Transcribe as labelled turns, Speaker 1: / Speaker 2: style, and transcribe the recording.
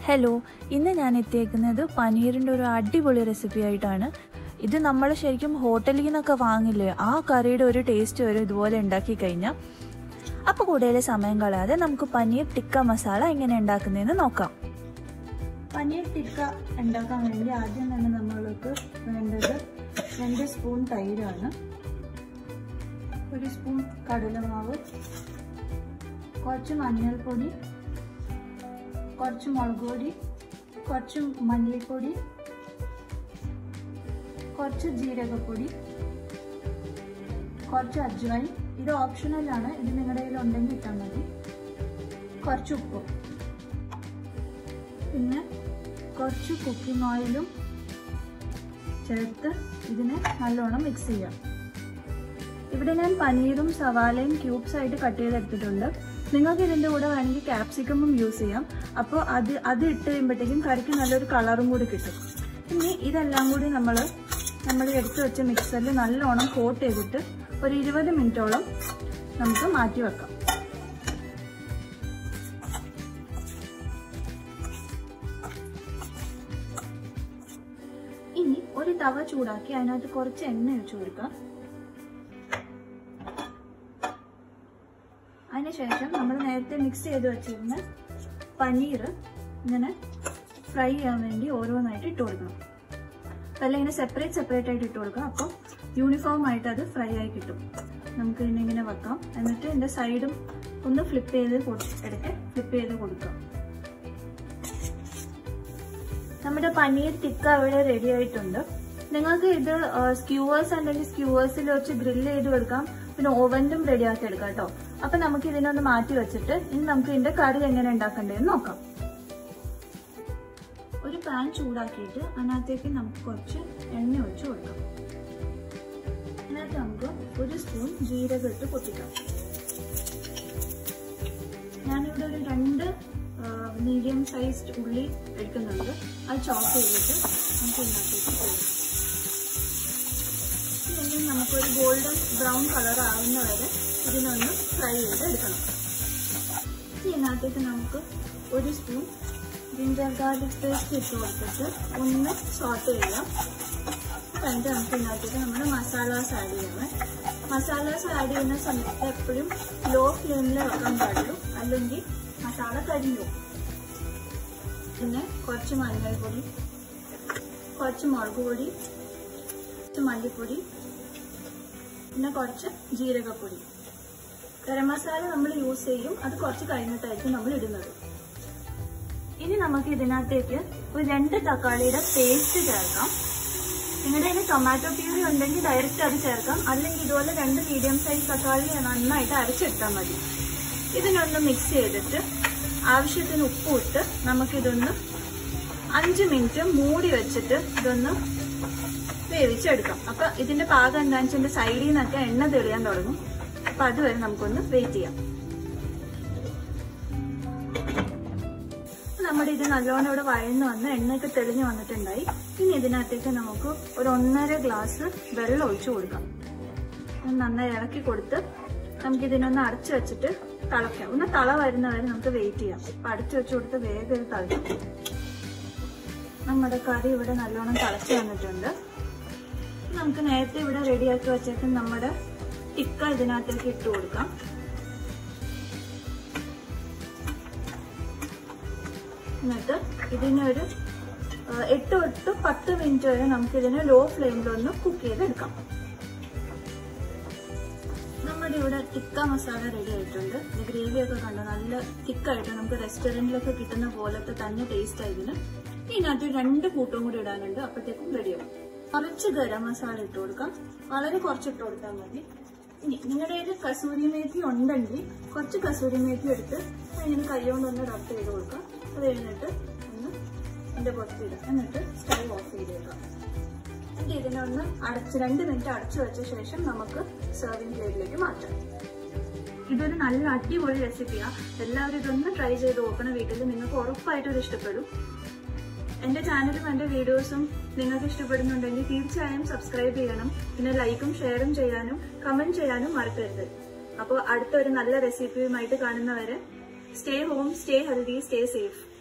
Speaker 1: hello ഇന്ന് ഞാൻ എത്തിയേക്കുന്നത് പനീറിൻ്റെ ഒരു അടിപൊളി റെസിപ്പി ആയിട്ടാണ് ഇത് നമ്മൾ ശരിക്കും ഹോട്ടലിൽ നിന്നൊക്കെ വാങ്ങില്ലേ ആ കറിയുടെ ഒരു ടേസ്റ്റ് വരും ഇതുപോലെ ഉണ്ടാക്കി കഴിഞ്ഞാൽ അപ്പോൾ കൂടുതൽ സമയം കളയാതെ നമുക്ക് പനീർ ടിക്ക മസാല എങ്ങനെ ഉണ്ടാക്കുന്നതെന്ന് നോക്കാം പനീർ ടിക്ക ഉണ്ടാക്കാൻ വേണ്ടി ആദ്യം തന്നെ നമ്മൾക്ക് വേണ്ടത് രണ്ട് സ്പൂൺ തൈരാണ് ഒരു സ്പൂൺ കടലമാവ് കുറച്ച് മഞ്ഞൾപ്പൊടി കുറച്ച് മുളക് പൊടി കുറച്ച് മല്ലിപ്പൊടി കുറച്ച് ജീരകപ്പൊടി കുറച്ച് അജ്വൈൻ ഇത് ഓപ്ഷണലാണ് ഇത് നിങ്ങളുടെ കയ്യിൽ ഉണ്ടെങ്കിൽ ഇട്ടാൽ മതി കുറച്ച് ഉപ്പ് പിന്നെ കുറച്ച് കുക്കിംഗ് ഓയിലും ചേർത്ത് ഇതിനെ നല്ലോണം മിക്സ് ചെയ്യാം ഇവിടെ ഞാൻ പനീറും സവാലയും ക്യൂബ്സ് ആയിട്ട് കട്ട് ചെയ്തെടുത്തിട്ടുണ്ട് നിങ്ങൾക്ക് ഇതിൻ്റെ കൂടെ വേണമെങ്കിൽ ക്യാപ്സിക്കമും യൂസ് ചെയ്യാം അപ്പോൾ അത് അത് ഇട്ട് കഴിയുമ്പോഴത്തേക്കും കറിക്ക് നല്ലൊരു കളറും കൂടി കിട്ടും ഇനി ഇതെല്ലാം കൂടി നമ്മൾ നമ്മൾ എടുത്തു വെച്ച മിക്സറിൽ നല്ലോണം കോട്ട് ചെയ്തിട്ട് ഒരു ഇരുപത് മിനിറ്റോളം നമുക്ക് മാറ്റി വെക്കാം ഇനി ഒരു തവ ചൂടാക്കി അതിനകത്ത് കുറച്ച് എണ്ണ ഒഴിച്ചു കൊടുക്കാം അതിനുശേഷം നമ്മൾ നേരത്തെ മിക്സ് ചെയ്ത് വെച്ചിരുന്ന പനീർ ഇങ്ങനെ ഫ്രൈ ചെയ്യാൻ വേണ്ടി ഓരോന്നായിട്ട് ഇട്ട് കൊടുക്കണം അല്ല ഇങ്ങനെ സെപ്പറേറ്റ് സെപ്പറേറ്റ് ആയിട്ട് ഇട്ട് കൊടുക്കാം അപ്പം യൂണിഫോം ആയിട്ട് അത് ഫ്രൈ ആയി കിട്ടും നമുക്ക് ഇതിനെ ഇങ്ങനെ വെക്കാം എന്നിട്ട് ഇതിന്റെ സൈഡും ഒന്ന് ഫ്ലിപ്പ് ചെയ്ത് ഇടയ്ക്ക് ഫ്ലിപ്പ് ചെയ്ത് കൊടുക്കാം നമ്മുടെ പനീർ ടിക്ക ഇവിടെ റെഡി ആയിട്ടുണ്ട് നിങ്ങൾക്ക് ഇത് സ്ക്യൂവേഴ്സ് അല്ലെങ്കിൽ സ്ക്യൂവേഴ്സിൽ വെച്ച് ഗ്രില്ല് ചെയ്ത് കൊടുക്കാം പിന്നെ ഓവനിലും റെഡി ആക്കി എടുക്കാം കേട്ടോ അപ്പൊ നമുക്ക് ഇതിനൊന്ന് മാറ്റി വെച്ചിട്ട് ഇനി നമുക്ക് ഇതിന്റെ കറി എങ്ങനെ ഉണ്ടാക്കണ്ടേന്ന് നോക്കാം ഒരു പാൻ ചൂടാക്കിയിട്ട് അതിനകത്തേക്ക് നമുക്ക് കുറച്ച് എണ്ണ ഒഴിച്ച് കൊടുക്കാം അതിനകത്ത് നമുക്ക് ഒരു സ്പൂൺ ജീരകം ഇട്ട് പൊട്ടിക്കാം ഞാനിവിടെ ഒരു രണ്ട് മീഡിയം സൈസ്ഡ് ഉള്ളി എടുക്കുന്നുണ്ട് അത് ചോപ്പ് ചെയ്തിട്ട് നമുക്ക് ഇതിനകത്തേക്ക് പോകും ഇനി നമുക്കൊരു ഗോൾഡൻ ബ്രൗൺ കളർ ആവുന്ന വരെ ഇതിനൊന്ന് ഫ്രൈ ചെയ്ത് എടുക്കണം ഇതിനകത്തേക്ക് നമുക്ക് ഒരു സ്പൂൺ ജിഞ്ചർ ഗാർലിക് പേസ്റ്റ് ഇട്ട് കൊടുത്തിട്ട് ഒന്ന് സോട്ട് ചെയ്യാം കഴിഞ്ഞിട്ട് നമുക്ക് ഇതിനകത്തേക്ക് നമ്മുടെ മസാലാസ് ആഡ് ചെയ്യണം മസാലാസ് ആഡ് ചെയ്യുന്ന സമയത്ത് എപ്പോഴും ലോ ഫ്ലെയിമിൽ വെക്കാൻ പാടുള്ളൂ അല്ലെങ്കിൽ മസാല കരിഞ്ഞു പിന്നെ കുറച്ച് മഞ്ഞൾപ്പൊടി കുറച്ച് മുളക് പൊടി കുറച്ച് മല്ലിപ്പൊടി പിന്നെ കുറച്ച് ജീരകപ്പൊടി ഗരം മസാല നമ്മൾ യൂസ് ചെയ്യും അത് കുറച്ച് കഴിഞ്ഞിട്ടായിരിക്കും നമ്മൾ ഇടുന്നത് ഇനി നമുക്ക് ഇതിനകത്തേക്ക് ഒരു രണ്ട് തക്കാളിയുടെ പേസ്റ്റ് ചേർക്കാം നിങ്ങളുടെ കയ്യിൽ ടൊമാറ്റോ പ്യൂരി ഉണ്ടെങ്കിൽ ഡയറക്റ്റ് അത് ചേർക്കാം അല്ലെങ്കിൽ ഇതുപോലെ രണ്ട് മീഡിയം സൈസ് തക്കാളി നന്നായിട്ട് അരച്ചെടുത്താൽ മതി ഇതിനൊന്ന് മിക്സ് ചെയ്തിട്ട് ആവശ്യത്തിന് ഉപ്പ് ഇട്ട് നമുക്കിതൊന്ന് അഞ്ച് മിനിറ്റ് മൂടി വെച്ചിട്ട് ഇതൊന്ന് വേവിച്ചെടുക്കാം അപ്പൊ ഇതിന്റെ പാകം എന്താണെന്ന് വെച്ചാൽ സൈഡിൽ നിന്നൊക്കെ എണ്ണ തെളിയാൻ തുടങ്ങും അപ്പൊ അതുവരെ നമുക്കൊന്ന് വെയിറ്റ് ചെയ്യാം നമ്മുടെ ഇത് നല്ലോണം ഇവിടെ വഴന്ന് വന്ന് എണ്ണയൊക്കെ തെളിഞ്ഞു വന്നിട്ടുണ്ടായി ഇനി ഇതിനകത്തേക്ക് നമുക്ക് ഒരു ഒന്നര ഗ്ലാസ് വെള്ളം ഒഴിച്ചു കൊടുക്കാം നന്നായി ഇളക്കി കൊടുത്ത് നമുക്ക് ഇതിനൊന്ന് അടച്ചു വെച്ചിട്ട് തിളക്കാം ഒന്ന് തള വരുന്നവരെ നമുക്ക് വെയിറ്റ് ചെയ്യാം അപ്പൊ അടച്ചു വെച്ച് കൊടുത്ത് വേഗം ഇത് തിളയ്ക്കും നമ്മുടെ കറി ഇവിടെ നല്ലോണം തിളച്ചു വന്നിട്ടുണ്ട് നമുക്ക് നേരത്തെ ഇവിടെ റെഡിയാക്കി വെച്ചേക്കും നമ്മുടെ ടിക്ക ഇതിനകത്തേക്ക് ഇട്ട് കൊടുക്കാം എന്നിട്ട് ഇതിനൊരു എട്ട് തൊട്ട് പത്ത് മിനിറ്റ് വരെ നമുക്ക് ഇതിനെ ലോ ഫ്ലെയിമിലൊന്ന് കുക്ക് ചെയ്തെടുക്കാം നമ്മുടെ ഇവിടെ ടിക്ക മസാല റെഡി ആയിട്ടുണ്ട് ഇത് ഗ്രേവി ഒക്കെ കണ്ടോ നല്ല തിക്കായിട്ട് നമുക്ക് റെസ്റ്റോറൻറ്റിലൊക്കെ കിട്ടുന്ന പോലത്തെ തന്നെ ടേസ്റ്റ് ആയതിന് ഇതിനകത്ത് രണ്ട് കൂട്ടവും കൂടി ഇടാനുണ്ട് അപ്പോഴത്തേക്കും റെഡിയാവും കുറച്ച് ഗരം മസാല ഇട്ട് കൊടുക്കാം വളരെ കുറച്ച് ഇട്ട് കൊടുത്താൽ മതി ഇനി നിങ്ങളുടെ കയ്യിൽ കസൂരി മേത്തി ഉണ്ടെങ്കിൽ കുറച്ച് കസൂരി മേത്തി എടുത്ത് ഇങ്ങനെ കൈകൊണ്ട് ഒന്ന് റബ് ചെയ്ത് കൊടുക്കാം അത് കഴിഞ്ഞിട്ട് ഒന്ന് ഇതിന്റെ പുറത്തിടുക എന്നിട്ട് സ്റ്റവ് ഓഫ് ചെയ്തേക്കാം എന്നിട്ട് ഇതിനെ ഒന്ന് അടച്ച് രണ്ട് മിനിറ്റ് അടച്ചു വെച്ച ശേഷം നമുക്ക് സെർവിംഗ് പ്ലേറ്റിലേക്ക് മാറ്റാം ഇതൊരു നല്ല അടിപൊളി റെസിപ്പിയാണ് എല്ലാവരും ഇതൊന്ന് ട്രൈ ചെയ്ത് നോക്കണം വീട്ടിൽ നിങ്ങൾക്ക് ഉറപ്പായിട്ടും ഇത് ഇഷ്ടപ്പെടും എന്റെ ചാനലും എന്റെ വീഡിയോസും നിങ്ങൾക്ക് ഇഷ്ടപ്പെടുന്നുണ്ടെങ്കിൽ തീർച്ചയായും സബ്സ്ക്രൈബ് ചെയ്യണം പിന്നെ ലൈക്കും ഷെയറും ചെയ്യാനും കമന്റ് ചെയ്യാനും മറക്കരുത് അപ്പോൾ അടുത്തൊരു നല്ല റെസിപ്പിയുമായിട്ട് കാണുന്നവരെ stay home stay healthy stay safe